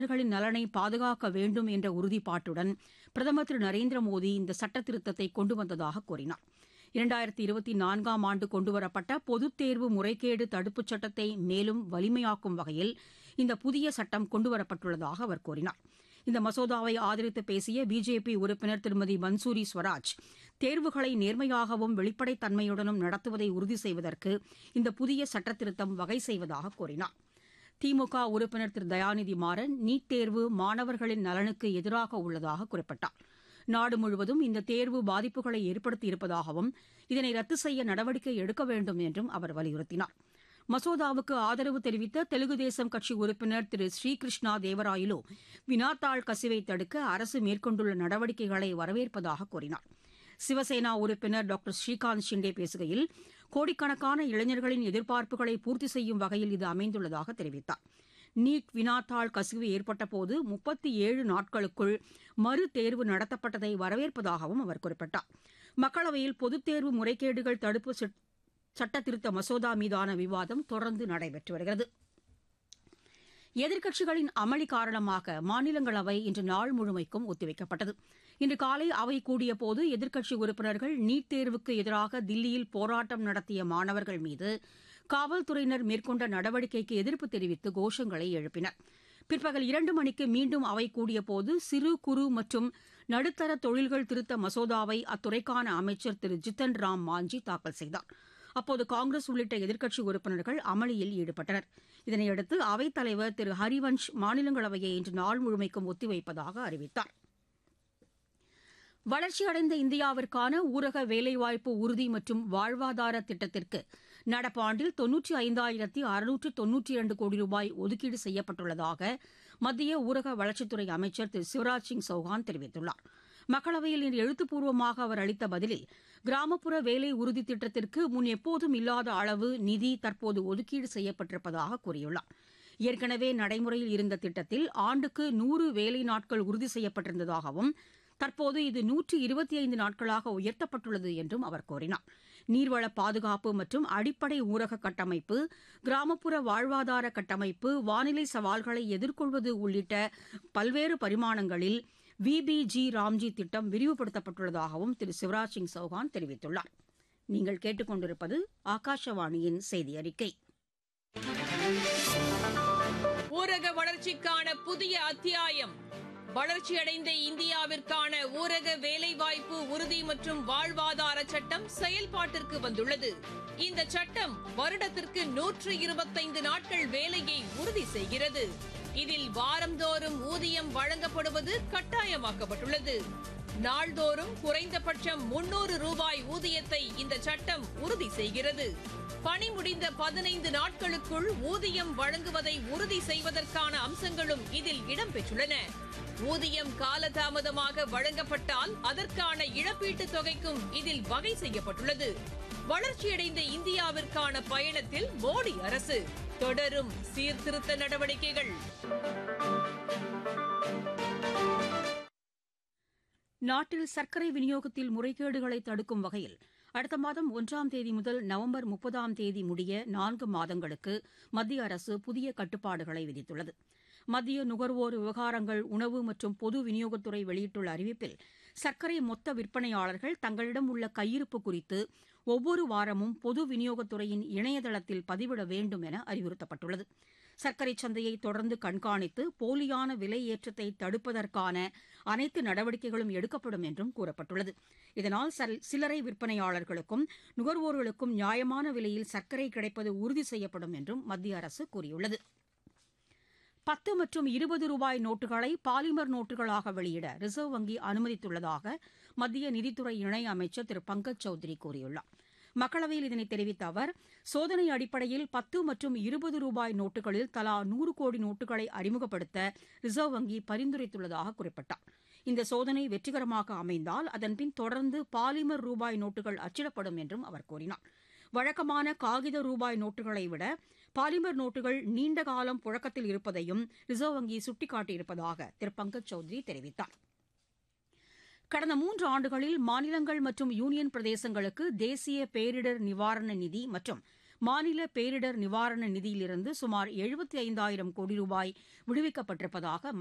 களின் நலனை பாதுகாக்க வேண்டும் என்ற உறுதிப்பாட்டுடன் பிரதமர் திரு நரேந்திர மோடி இந்த சட்டத் திருத்தத்தை கொண்டு வந்ததாக கூறினார் இரண்டாயிரத்தி இருபத்தி நான்காம் ஆண்டு கொண்டுவரப்பட்ட பொதுத் தேர்வு முறைகேடு தடுப்புச் சட்டத்தை மேலும் வலிமையாக்கும் வகையில் இந்த புதிய சட்டம் கொண்டுவரப்பட்டுள்ளதாக அவர் கூறினார் இந்த மசோதாவை ஆதரித்து பேசிய பிஜேபி உறுப்பினர் திருமதி மன்சூரி ஸ்வராஜ் தேர்வுகளை நேர்மையாகவும் வெளிப்படைத் தன்மையுடனும் நடத்துவதை உறுதி செய்வதற்கு இந்த புதிய சட்டத்திருத்தம் வகை செய்வதாக கூறினார் திமுக உறுப்பினர் திரு தயாநிதி மாறன் நீட் தேர்வு மாணவர்களின் நலனுக்கு எதிராக உள்ளதாக குறிப்பிட்டார் நாடு முழுவதும் இந்த தேர்வு பாதிப்புகளை ஏற்படுத்தியிருப்பதாகவும் இதனை ரத்து செய்ய நடவடிக்கை எடுக்க வேண்டும் என்றும் அவர் வலியுறுத்தினார் மசோதாவுக்கு ஆதரவு தெரிவித்த தெலுங்கு தேசம் கட்சி உறுப்பினர் திரு ஸ்ரீகிருஷ்ணா தேவராயலு வினாத்தாள் கசிவை தடுக்க அரசு மேற்கொண்டுள்ள நடவடிக்கைகளை வரவேற்பதாக கூறினார் சிவசேனா உறுப்பினர் டாக்டர் ஸ்ரீகாந்த் ஷிண்டே பேசுகையில் கோடிக்கணக்கான இளைஞர்களின் எதிர்பார்ப்புகளை பூர்த்தி செய்யும் வகையில் இது அமைந்துள்ளதாக தெரிவித்தார் நீட் வினாத்தாள் கசிவு ஏற்பட்டபோது முப்பத்தி ஏழு நாட்களுக்குள் மறு தேர்வு நடத்தப்பட்டதை வரவேற்பதாகவும் அவர் குறிப்பிட்டார் மக்களவையில் பொதுத் தேர்வு முறைகேடுகள் தடுப்பு சட்டத்திருத்த மசோதா மீதான விவாதம் தொடர்ந்து நடைபெற்று வருகிறது எதிர்க்கட்சிகளின் அமளி காரணமாக மாநிலங்களவை இன்று நாள் முழுமைக்கும் ஒத்திவைக்கப்பட்டது இன்று காலை அவை கூடியபோது எதிர்க்கட்சி உறுப்பினர்கள் நீட் தேர்வுக்கு எதிராக தில்லியில் போராட்டம் நடத்திய மாணவர்கள் மீது காவல்துறையினர் மேற்கொண்ட நடவடிக்கைக்கு எதிர்ப்பு தெரிவித்து கோஷங்களை எழுப்பினர் பிற்பகல் இரண்டு மணிக்கு மீண்டும் அவை கூடியபோது சிறு குறு மற்றும் நடுத்தர தொழில்கள் திருத்த மசோதாவை அத்துறைக்கான அமைச்சர் திரு ஜித்தன் ராம் மாஞ்சி தாக்கல் செய்தார் அப்போது காங்கிரஸ் உள்ளிட்ட எதிர்க்கட்சி உறுப்பினர்கள் அமளியில் ஈடுபட்டனர் இதனையடுத்து அவைத்தலைவர் திரு ஹரிவன்ஷ் மாநிலங்களவையை இன்று நாள் முழுமைக்கும் ஒத்திவைப்பதாக அறிவித்தார் வளர்ச்சியடைந்த இந்தியாவிற்கான ஊரக வேலைவாய்ப்பு உறுதி மற்றும் வாழ்வாதார திட்டத்திற்கு நடப்பாண்டில் தொன்னூற்றி ஐந்தாயிரத்தி அறுநூற்று தொன்னூற்றி இரண்டு கோடி ரூபாய் ஒதுக்கீடு செய்யப்பட்டுள்ளதாக மத்திய ஊரக வளர்ச்சித்துறை அமைச்சர் திரு சிவராஜ் சிங் சௌஹான் தெரிவித்துள்ளார் மக்களவையில் இன்று எழுத்துப்பூர்வமாக அவர் அளித்த பதிலில் கிராமப்புற வேலை உறுதி திட்டத்திற்கு முன் எப்போதும் இல்லாத அளவு நிதி தற்போது ஒதுக்கீடு செய்யப்பட்டிருப்பதாக கூறியுள்ளார் ஏற்கனவே நடைமுறையில் இருந்த திட்டத்தில் ஆண்டுக்கு நூறு வேலை நாட்கள் உறுதி செய்யப்பட்டிருந்ததாகவும் தற்போது இது நூற்று இருபத்தி ஐந்து நாட்களாக உயர்த்தப்பட்டுள்ளது என்றும் அவர் கூறினார் நீர்வள பாதுகாப்பு மற்றும் அடிப்படை ஊரக கட்டமைப்பு கிராமப்புற வாழ்வாதார கட்டமைப்பு வானிலை சவால்களை எதிர்கொள்வது உள்ளிட்ட பல்வேறு பரிமாணங்களில் விபிஜி ராம்ஜி திட்டம் விரிவுபடுத்தப்பட்டுள்ளதாகவும் திரு சிவராஜ் சிங் சௌஹான் தெரிவித்துள்ளார் நீங்கள் கேட்டுக்கொண்டிருப்பது ஆகாஷவாணியின் செய்தி அறிக்கை ஊரக வளர்ச்சிக்கான புதிய அத்தியாயம் வளர்ச்சியடைந்த இந்தியாவிற்கான ஊரக வேலைவாய்ப்பு உறுதி மற்றும் வாழ்வாதார சட்டம் செயல்பாட்டிற்கு வந்துள்ளது இந்த சட்டம் வருடத்திற்கு நூற்று இருபத்தைந்து நாட்கள் வேலையை உறுதி செய்கிறது இதில் வாரந்தோறும் ஊதியம் வழங்கப்படுவது கட்டாயமாக்கப்பட்டுள்ளது நாள்தோறும் குறைந்தபட்சம் முன்னூறு ரூபாய் ஊதியத்தை இந்த சட்டம் உறுதி செய்கிறது பணி முடிந்த பதினைந்து நாட்களுக்குள் ஊதியம் வழங்குவதை உறுதி செய்வதற்கான அம்சங்களும் இதில் இடம்பெற்றுள்ளன ஊதியம் காலதாமதமாக வழங்கப்பட்டால் அதற்கான இழப்பீட்டுத் தொகைக்கும் இதில் வகை செய்யப்பட்டுள்ளது வளர்ச்சியடைந்த இந்தியாவிற்கான பயணத்தில் மோடி அரசு தொடரும் சீர்திருத்த நடவடிக்கைகள் நாட்டில் சர்க்கரை விநியோகத்தில் முறைகேடுகளை தடுக்கும் வகையில் அடுத்த மாதம் ஒன்றாம் தேதி முதல் நவம்பர் முப்பதாம் தேதி முடிய நான்கு மாதங்களுக்கு மத்திய அரசு புதிய கட்டுப்பாடுகளை விதித்துள்ளது மத்திய நுகர்வோர் விவகாரங்கள் உணவு மற்றும் பொது விநியோகத்துறை வெளியிட்டுள்ள அறிவிப்பில் சர்க்கரை மொத்த விற்பனையாளர்கள் தங்களிடம் உள்ள கையிருப்பு குறித்து ஒவ்வொரு வாரமும் பொது விநியோகத்துறையின் இணையதளத்தில் பதிவிட வேண்டும் என அறிவுறுத்தப்பட்டுள்ளது சர்க்கரை சந்தையை தொடர்ந்து கண்காணித்து போலியான விலை ஏற்றத்தை தடுப்பதற்கான அனைத்து நடவடிக்கைகளும் எடுக்கப்படும் என்றும் கூறப்பட்டுள்ளது இதனால் சில்லறை விற்பனையாளர்களுக்கும் நுகர்வோர்களுக்கும் நியாயமான விலையில் சர்க்கரை கிடைப்பது உறுதி செய்யப்படும் என்றும் மத்திய அரசு கூறியுள்ளது பத்து மற்றும் இருபது ரூபாய் நோட்டுகளை பாலிமர் நோட்டுகளாக வெளியிட ரிசர்வ் வங்கி அனுமதித்துள்ளதாக மத்திய நிதித்துறை இணை அமைச்சர் திரு பங்கஜ் சௌத்ரி கூறியுள்ளார் மக்களவையில் இதனை தெரிவித்த அவர் சோதனை அடிப்படையில் பத்து மற்றும் இருபது ரூபாய் நோட்டுகளில் தலா நூறு கோடி நோட்டுகளை அறிமுகப்படுத்த ரிசர்வ் வங்கி பரிந்துரைத்துள்ளதாக குறிப்பிட்டார் இந்த சோதனை வெற்றிகரமாக அமைந்தால் அதன்பின் தொடர்ந்து பாலிமர் ரூபாய் நோட்டுகள் அச்சிடப்படும் என்றும் அவர் கூறினார் வழக்கமான காகித ரூபாய் நோட்டுகளை விட பாலிமர் நோட்டுகள் நீண்ட காலம் புழக்கத்தில் இருப்பதையும் ரிசர்வ் வங்கி சுட்டிக்காட்டியிருப்பதாக திரு பங்கஜ் சௌத்ரி தெரிவித்தார் கடந்த மூன்று ஆண்டுகளில் மாநிலங்கள் மற்றும் யூனியன் பிரதேசங்களுக்கு தேசிய பேரிடர் நிவாரண நிதி மற்றும் மாநில பேரிடர் நிவாரண நிதியிலிருந்து சுமார் எழுபத்தி ஐந்தாயிரம் கோடி ரூபாய் விடுவிக்கப்பட்டிருப்பதாக